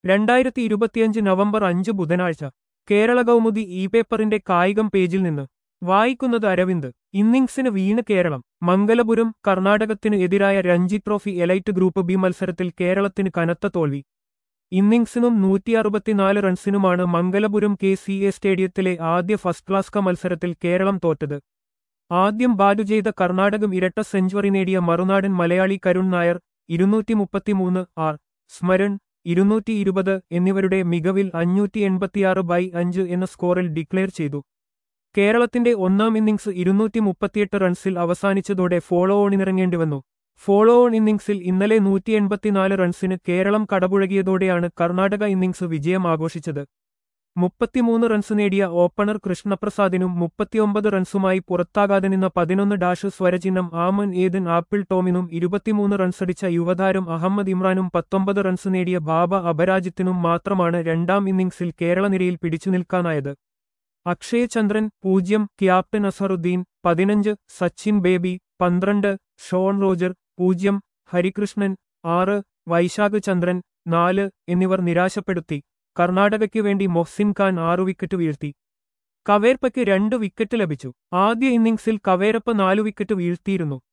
രണ്ടായിരത്തി ഇരുപത്തിയഞ്ച് നവംബർ അഞ്ച് ബുധനാഴ്ച കേരള കൗമുദി ഇ പേപ്പറിന്റെ കായികം പേജിൽ നിന്ന് വായിക്കുന്നത് അരവിന്ദ് ഇന്നിംഗ്സിന് വീണ് കേരളം മംഗലപുരം കർണാടകത്തിന് എതിരായ Ranji trophy elite group B മത്സരത്തിൽ കേരളത്തിന് കനത്ത തോൽവി ഇന്നിംഗ്സിനും നൂറ്റി അറുപത്തിനാല് റൺസിനുമാണ് മംഗലപുരം കെ സി എ സ്റ്റേഡിയത്തിലെ ആദ്യ ഫസ്റ്റ് ക്ലാസ് ക മത്സരത്തിൽ കേരളം തോറ്റത് ആദ്യം ബാറ്റു ചെയ്ത കർണാടകം ഇരട്ട സെഞ്ചുറി നേടിയ മറുനാടൻ മലയാളി കരുൺ നായർ ഇരുന്നൂറ്റി മുപ്പത്തിമൂന്ന് ആർ സ്മരൺ ഇരുന്നൂറ്റി ഇരുപത് എന്നിവരുടെ മികവിൽ അഞ്ഞൂറ്റി എൺപത്തിയാറ് ബൈ അഞ്ച് എന്ന സ്കോറിൽ ഡിക്ലെയർ ചെയ്തു കേരളത്തിന്റെ ഒന്നാം ഇന്നിംഗ്സ് ഇരുന്നൂറ്റി മുപ്പത്തിയെട്ട് റൺസിൽ അവസാനിച്ചതോടെ ഫോളോ ഓണിനിറങ്ങേണ്ടിവന്നു ഫോളോ ഓൺ ഇന്നിംഗ്സിൽ ഇന്നലെ നൂറ്റി എൺപത്തിനാല് റൺസിന് കേരളം കടപുഴകിയതോടെയാണ് കർണാടക ഇന്നിംഗ്സ് വിജയം ആഘോഷിച്ചത് മുപ്പത്തിമൂന്ന് റൺസ് നേടിയ ഓപ്പണർ കൃഷ്ണപ്രസാദിനും മുപ്പത്തിയൊമ്പത് റൺസുമായി പുറത്താകാതെ നിന്ന പതിനൊന്ന് ഡാഷ് സ്വരചിഹ്നം ആമൻ ഏതൻ ആപ്പിൾ ടോമിനും ഇരുപത്തിമൂന്ന് റൺസടിച്ച യുവതാരം അഹമ്മദ് ഇമ്രാനും പത്തൊമ്പത് റൺസ് നേടിയ ബാബ അപരാജിത്തിനും മാത്രമാണ് രണ്ടാം ഇന്നിംഗ്സിൽ കേരള നിരയിൽ പിടിച്ചു നിൽക്കാനായത് അക്ഷയ് ചന്ദ്രൻ പൂജ്യം ക്യാപ്റ്റൻ അസറുദ്ദീൻ പതിനഞ്ച് സച്ചിൻ ബേബി പന്ത്രണ്ട് ഷോൺ റോജർ പൂജ്യം ഹരികൃഷ്ണൻ ആറ് വൈശാഖ് ചന്ദ്രൻ നാല് എന്നിവർ നിരാശപ്പെടുത്തി കർണാടകയ്ക്ക് വേണ്ടി മൊഹ്സിൻ ഖാൻ ആറു വിക്കറ്റ് വീഴ്ത്തി കവേർപ്പയ്ക്ക് രണ്ട് വിക്കറ്റ് ലഭിച്ചു ആദ്യ ഇന്നിംഗ്സിൽ കവേരപ്പ നാലു വിക്കറ്റ് വീഴ്ത്തിയിരുന്നു